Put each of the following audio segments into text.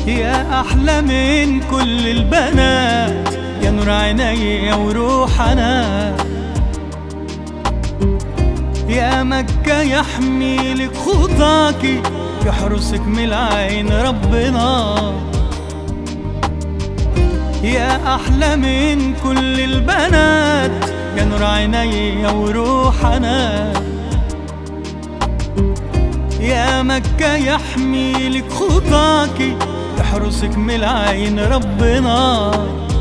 يا أحلى من كل البنات يا نور عيني وروح أنا يا مكة يحمي لك خطاكي يحرسك من العين ربنا يا أحلى من كل البنات يا نور عيني وروح أنا يا مكة يحمي لك خطاكي يحرسك من العين ربنا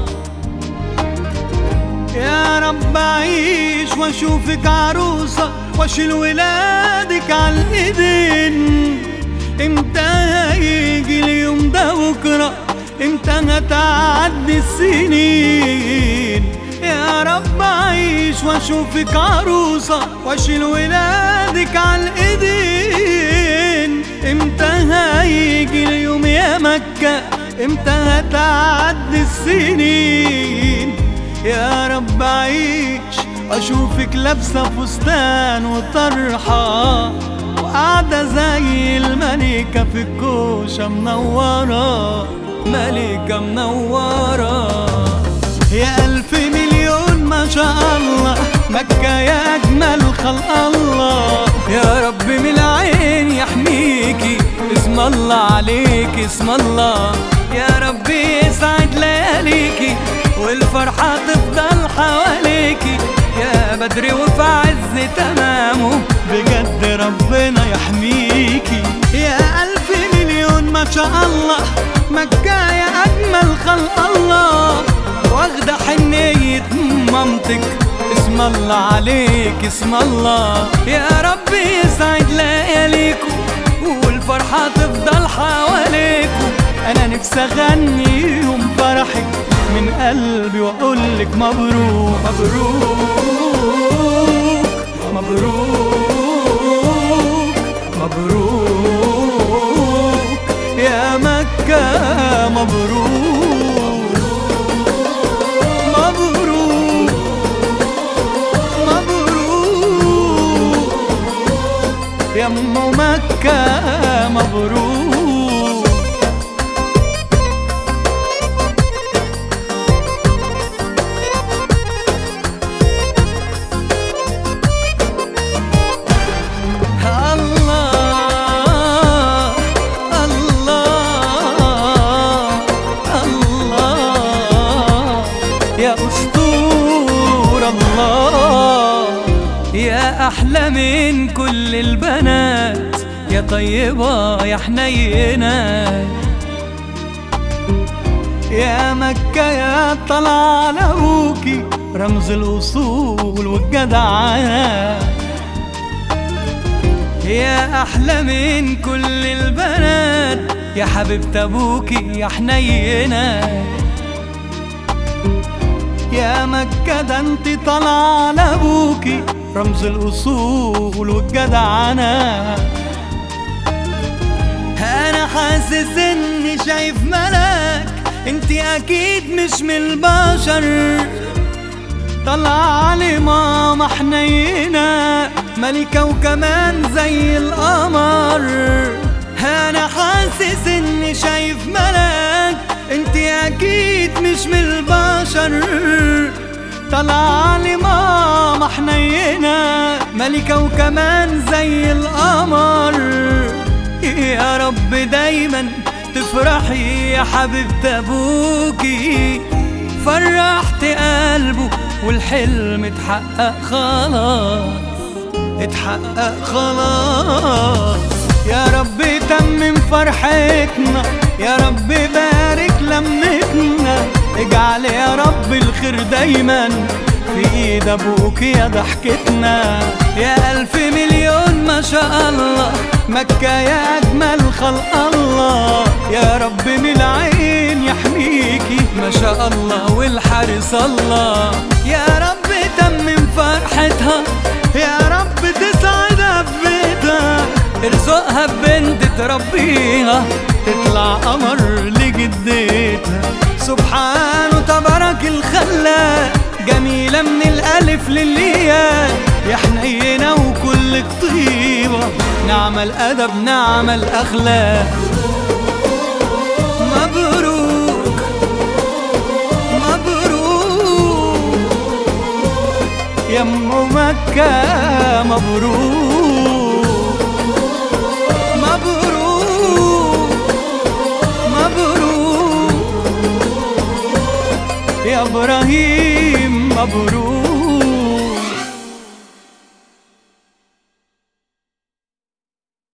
يا رب أعيش وأشوفك عروسة وأشيل ولادك على الإيدين إمتى هيجي اليوم ده بكرة إمتى هتعدي السنين يا رب أعيش وأشوفك عروسة وأشيل ولادك على الإيدين إمتى هيجي اليوم يا مكة إمتى هتعدي السنين يا رب أعيش أشوفك لابسة فستان وطرحة وقاعدة زي الملكة في الكوشة منورة ملكة منورة يا ألف مليون ما شاء الله مكة يا أجمل خلق الله يا رب من العين يحميكي اسم الله عليك اسم الله يا رب يسعد لياليكي والفرحة تفضل حواليكي يا بدر وفي عز تمامه بجد ربنا يحميكي يا ألف مليون ما شاء الله مكة يا أجمل خلق الله واخدة حنية مامتك اسم الله عليك اسم الله يا رب يسعد لياليكم والفرحة تفضل حواليكم أنا نفسي أغني يوم فرحك من قلبي وأقولك مبروك مبروك مبروك مبروك يا مكة مبروك مبروك مبروك يا أم مكة مبروك الله الله الله يا أسطور الله يا أحلى من كل البنات يا طيبة يا حنينة يا مكة يا طلع على أبوكي رمز الأصول والجدعنة يا أحلى من كل البنات يا حبيبة أبوكي يا حنينة يا مكة ده انت طالعة على أبوكي رمز الأصول والجدعنة أنا حاسس إني شايف ملاك انت أكيد مش من البشر طلع علي ماما حنينة ملكة وكمان زي القمر أنا حاسس إني شايف ملاك انت أكيد مش من البشر طلع علي ماما حنينة ملكة وكمان زي القمر يا رب دايما تفرحي يا حبيبة أبوكي فرحت قلبه والحلم اتحقق خلاص اتحقق خلاص يا رب تمم فرحتنا يا رب بارك لمتنا اجعل يا رب الخير دايما في ايد ابوك يا ضحكتنا يا الف مليون ما شاء الله مكة يا اجمل خلق الله يا رب من العين يحميكي ما شاء الله والحارس الله يا رب تمم فرحتها يا رب تسعدها ببيتها ارزقها ببنت تربيها تطلع قمر لجدتها سبحانه تبارك الخلاق جميلة من الألف للياء يا حنينة وكلك طيبة نعم الأدب نعم الأخلاق يم مكة مبروك مبروك مبروك يا ابراهيم مبروك